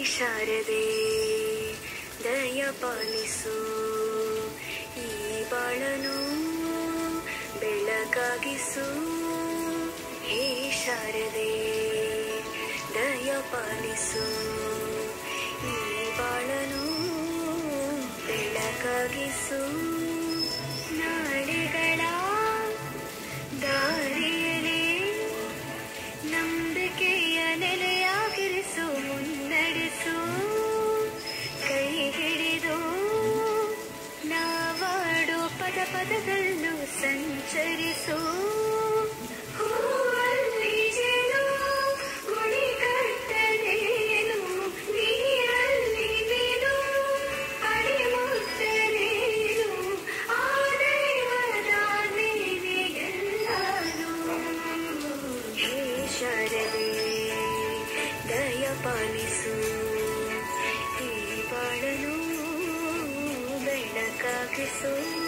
ಶಾರದೆ ದಯ ಪಾಲಿಸು ಈ ಬಾಳನು ಬೆಳಕಾಗಿಸು ಹೇ ಶಾರದೆ ದಯ ಪಾಲಿಸು ಈ ಬಾಳನು ಬೆಳಕಾಗಿಸು ನಾಳೆಗಳ ದಾರಿಯಲ್ಲಿ ನಂಬಿಕೆಯ ನೆಲೆಯಾಗಿರಿಸು ಮುನ್ನಡೆಸು ಕೈ ಹಿಡಿದು ನಾವಾಡೋ ಪದ ಪದಗಳನ್ನು ಸಂಚರಿಸು ಹೂವಲ್ಲಿ ಜೇನು, ಗುಡಿ ಕಟ್ಟದೇನು, ನೀರಲ್ಲಿ ಮೀನು, ಅಡಿಮುತ್ತರೇನು, ಆ ದೈವದ ನೀನೆ ಎಲ್ಲಾನು. ಹೇ ಶಾರದೆ ದಯ ಪಾಲಿಸು ಈ ಬಾಳನು ಬೆಳಕಾಗಿಸು